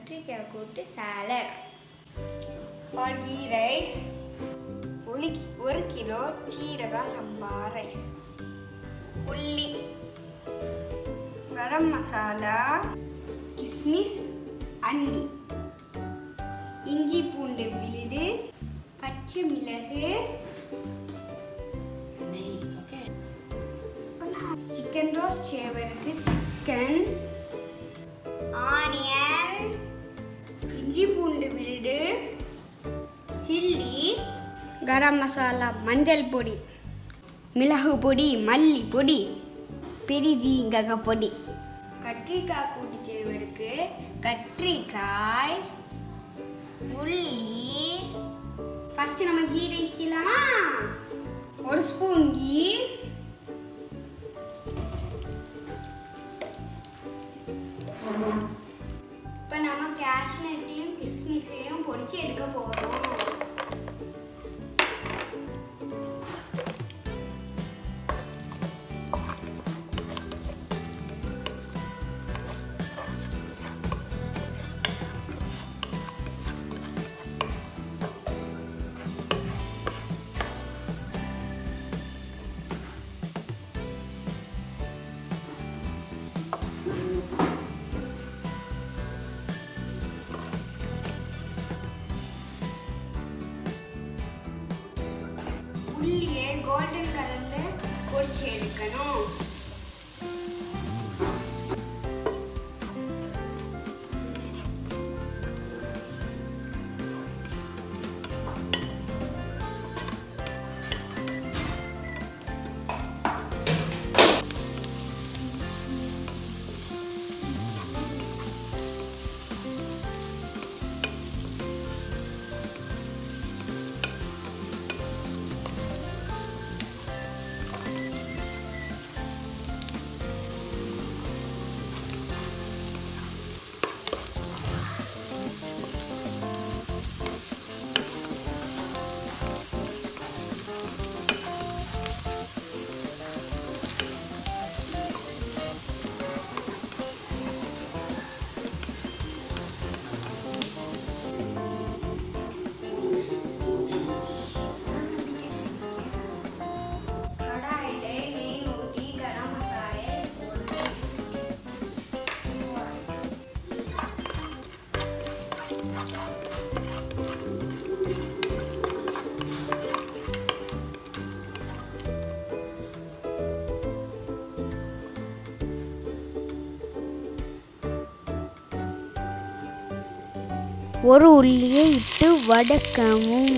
கத்திரிக்காய் கூட்டு salad for key rice ஒரு ஒரு கிலோ சீரக சம்பா ரைஸ் உள்ளி கரம் மசாலா கிஸ்மிஸ் அண்டி இஞ்சி பூண்டு விழுது பச்சை மிளகு நெய் ஓகே சிக்கன் ரோஸ்ட் செய்வதற்கு சிக்கன் ஆனியன் இஞ்சி பூண்டு விழுது சில்லி கரம் மசாலா மஞ்சள் பொடி மிளகு பொடி மல்லி பொடி பெரிஜீங்கக பொடி கத்திரிக்காய் கூட்டு செய்வதற்கு கத்திரிக்காய் உள்ளி ஃபர்ஸ்ட் நம்ம கீ ரைஸ் செய்யலாமா ஒரு ஸ்பூன் கீ இப்போ நம்ம கேஷ்நட்டையும் கிஸ்மிஸையும் பொடிச்சு எடுக்க போகிறோம் உள்ளியை கோல்டன் கலரில் பொடிச்சு எடுக்கணும் கடாயில நெய் ஊற்றி கரம் மசாலை போடணும் ஒரு உள்ளியை இட்டு வதக்கவும்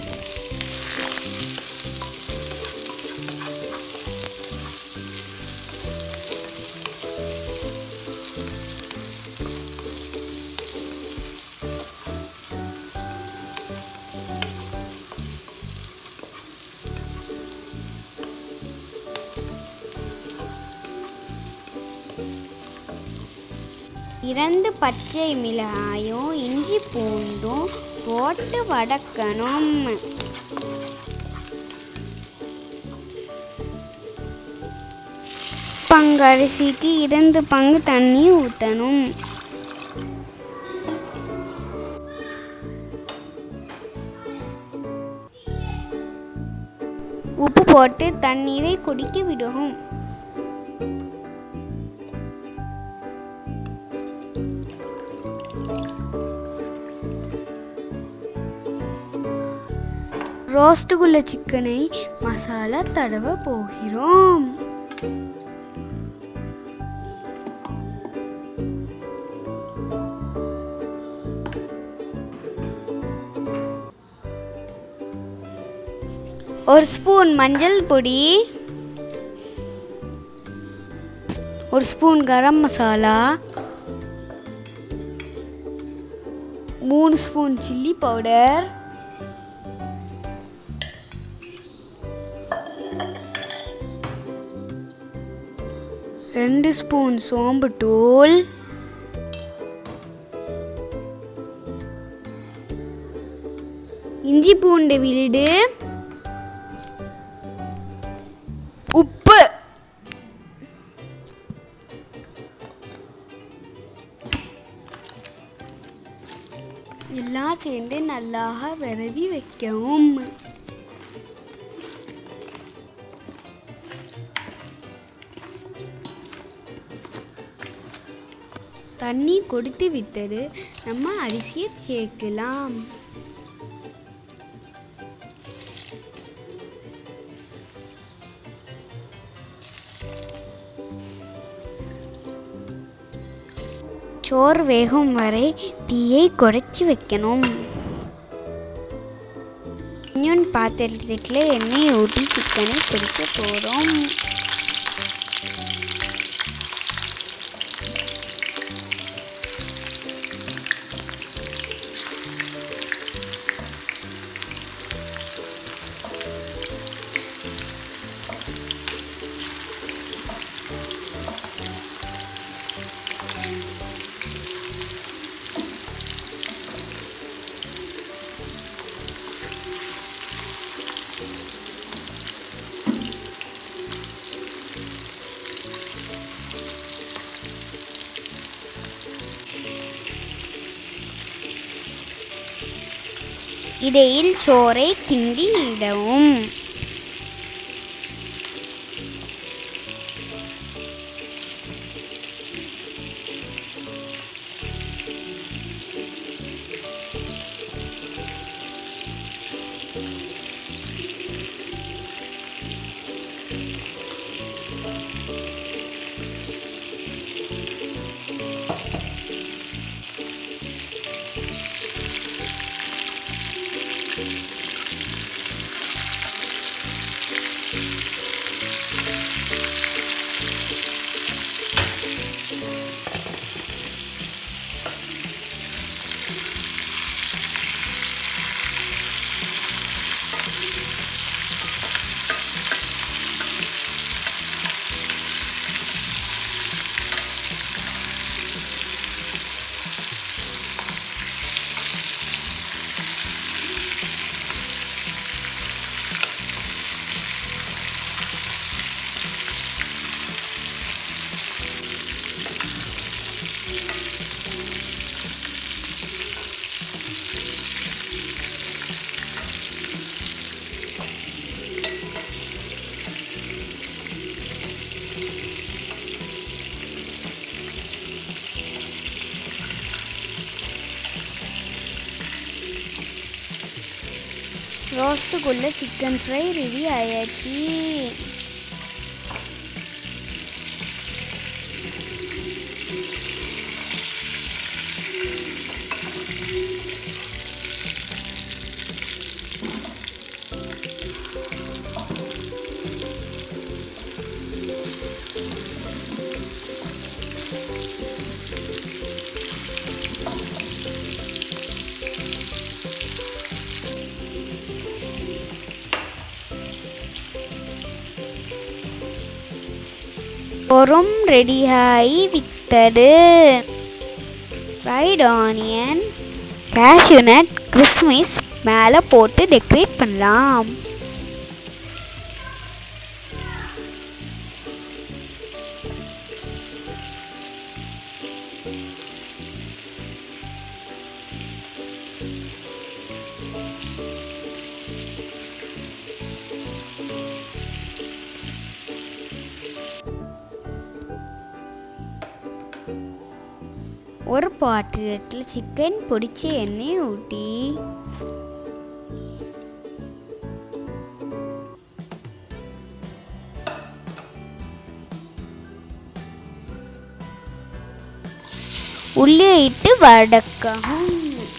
இரண்டு பச்சை மிளகாயும் இஞ்சி பூண்டும் போட்டு வதக்கணும் பங்கு அரிசிக்கு இரண்டு பங்கு தண்ணி ஊற்றணும் உப்பு போட்டு தண்ணீரை குடிக்க விடவும் ரோஸ்ட்டுக்குள்ள சிக்கனை மசாலா தடவ போகிறோம் ஒரு ஸ்பூன் மஞ்சள் பொடி ஒரு ஸ்பூன் கரம் மசாலா மூணு ஸ்பூன் சில்லி பவுடர் ரெண்டு ஸ்பூன் சோம்பு தூள் இஞ்சி பூண்டு விழுது உப்பு எல்லாம் சேர்ந்து நல்லா விரவி வைக்கவும் தண்ணி கொதித்து விட்டது நம்ம அரிசியை சேர்க்கலாம் சோறு வேகும் வரை தீயை குறைச்சி வைக்கணும் இன்னொன்று பாத்திரத்தில் எண்ணெய் ஊற்றி சிக்கனை பொரிக்க போகிறோம் இடையில் சோறை கிண்டி இடவும் ரோஸ்ட்டுக்குள்ள சிக்கன் ஃப்ரை ரெடி ஆயாச்சு பொறும் ரெடியாகி விட்டது ஃப்ரைட் ஆனியன் கேஷ்யூநட் கிறிஸ்மிஸ் மேலே போட்டு டெக்கரேட் பண்ணலாம் ஒரு பாத்திரத்தில் சிக்கன் பொரிச்ச எண்ணெய் ஊற்றி உள்ளே இட்டு வதக்கவும்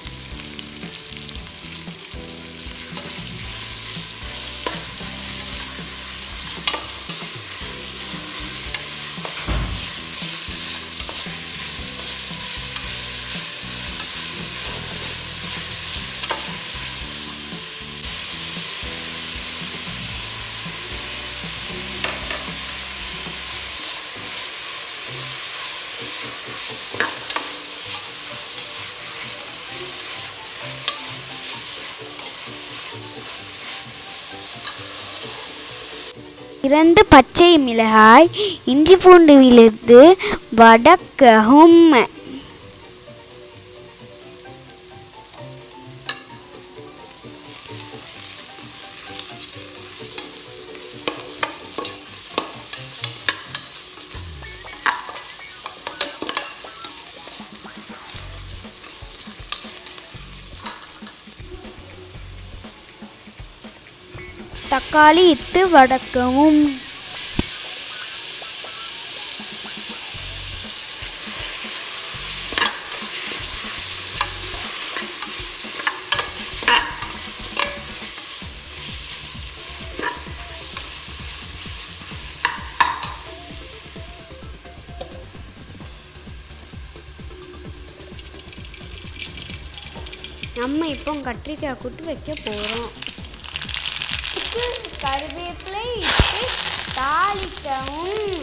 இரண்டு பச்சை மிளகாய் இஞ்சி பூண்டு விழுது வதக்கவும் தக்காளி இட்டு வதக்கவும் நம்ம இப்போ கத்திரிக்காய் கூட்டு வைக்க போகிறோம் கருவேப்பிலை இட்டு தாளிக்கவும்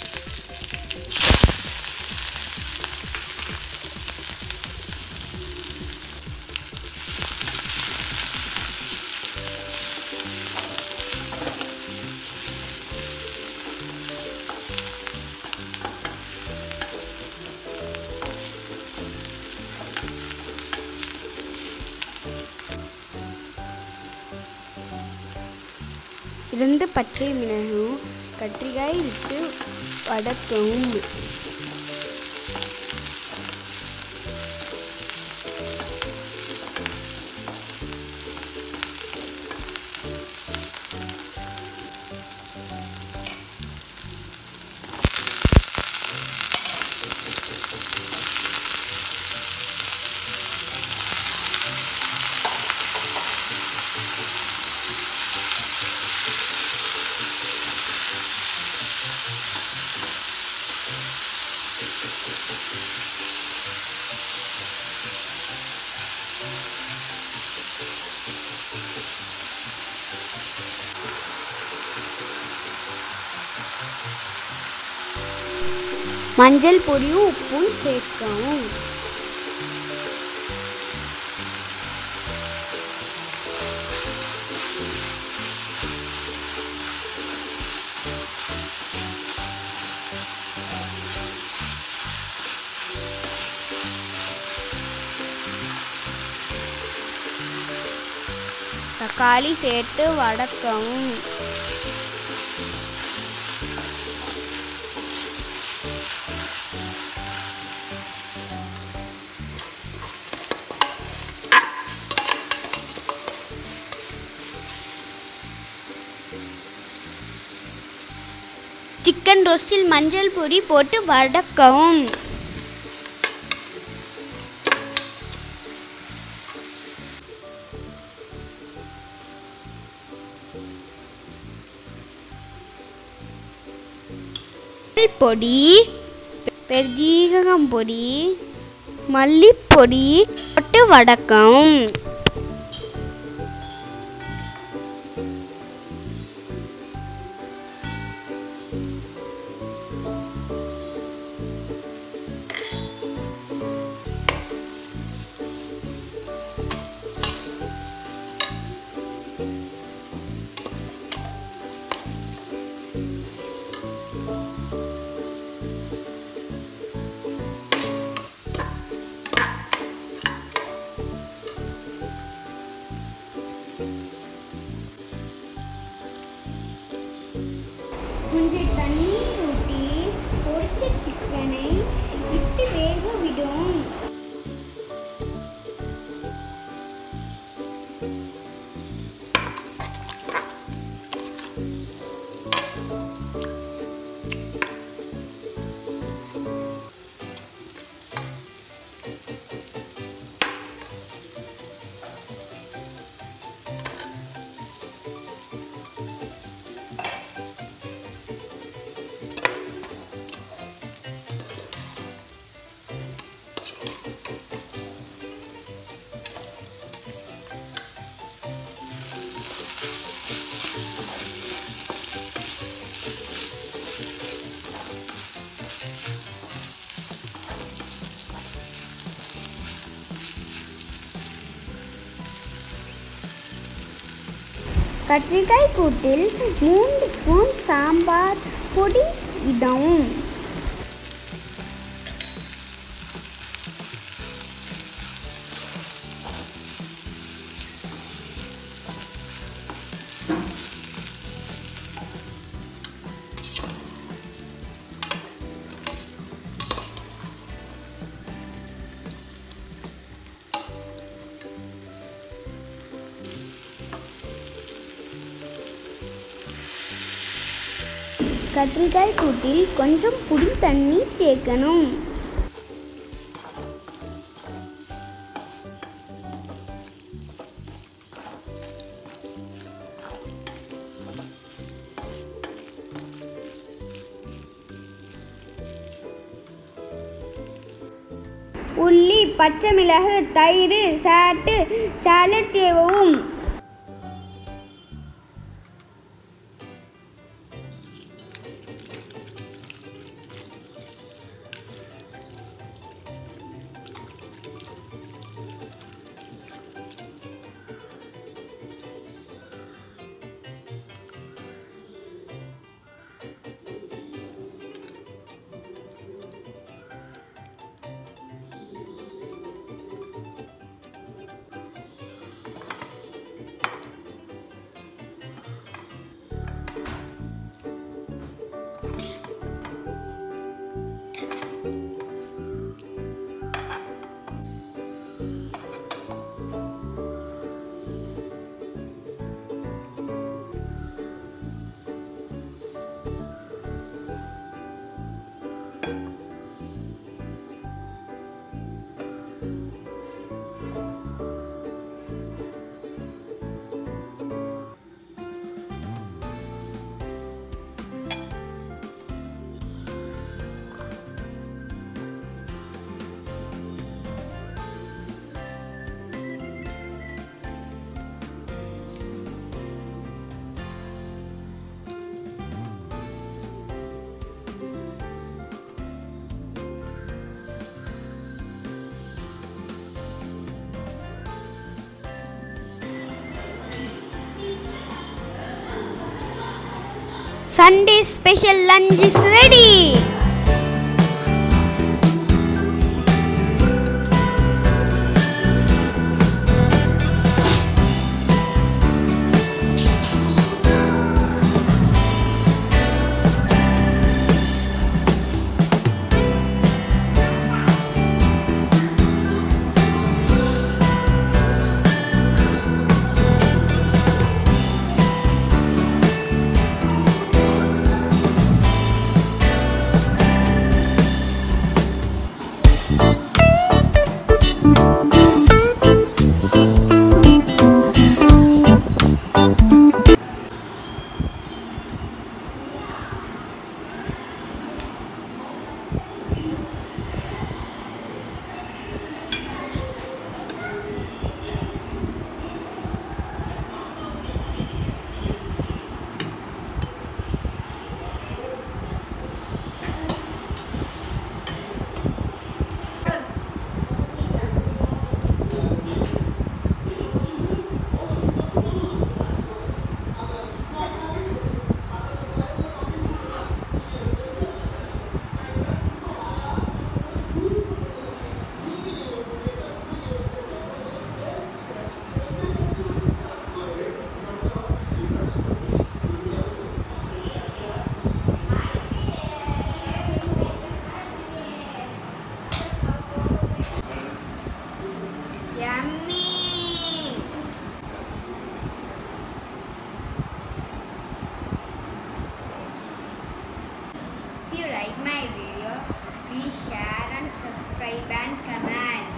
இரண்டு பச்சை மிளகும் கத்திரிக்காய் விட்டு வதக்கவும் மஞ்சள் பொடியும் உப்பும் சேர்க்கவும் தக்காளி சேர்த்து வதக்கவும் சிக்கன் ரோஸ்டில் மஞ்சள் பொடி போட்டு வதக்கவும் பொடி பெருஜீரகம் பொடி மல்லிப்பொடி போட்டு வதக்கவும் கொஞ்சம் தண்ணீர் ஊற்றி பொரிச்ச சிக்கனை விட்டு வேக விடும் கத்திரிக்காய் கூட்டில் மூன்று ஸ்பூன் சாம்பார் பொடி இடவும் கத்திரிக்காய் கூட்டில் கொஞ்சம் புளி தண்ணி சேர்க்கணும் உள்ளி பச்சை மிளகு தயிர் சாட்டு சாலட் செய்யவும் Sunday special lunch is ready. Yummy! If you like my video, please share and subscribe and comment.